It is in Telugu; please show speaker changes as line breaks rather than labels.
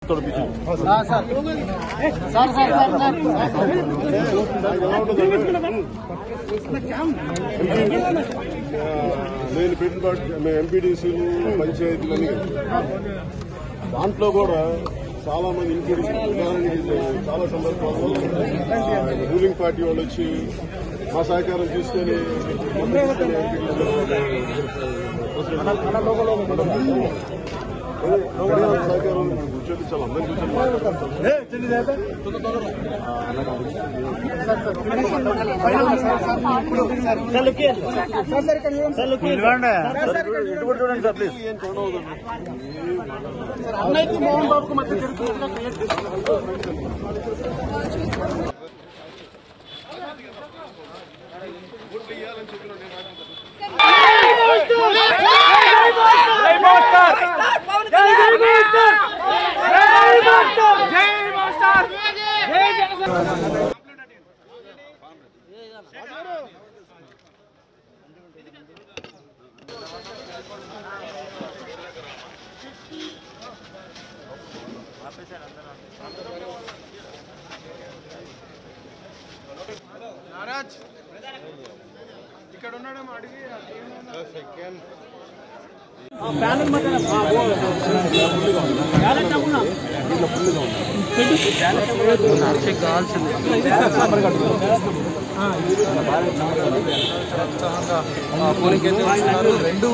sir sir sir sir sir
నేను పెట్టిన పార్టీ మేము ఎంపీడీసీలు పంచాయతీలని దాంట్లో కూడా చాలా మంది ఎంపీడీసీ చాలా సందర్భాల్లో రూలింగ్ పార్టీ వాళ్ళు వచ్చి మా సహకారం తీసుకొని మద్దతు తీసుకొని ఎంపీడీసీలు సహకారం కూర్చోబెట్టాలి అందరికీ కూర్చొని ఏం చూడవద్దు
అన్నయ్యకి మోహన్ బాబుకు మధ్య జరుగుతున్నట్టుగా క్రియేట్
పోలింగ్ అయితే వస్తున్నారు రెండు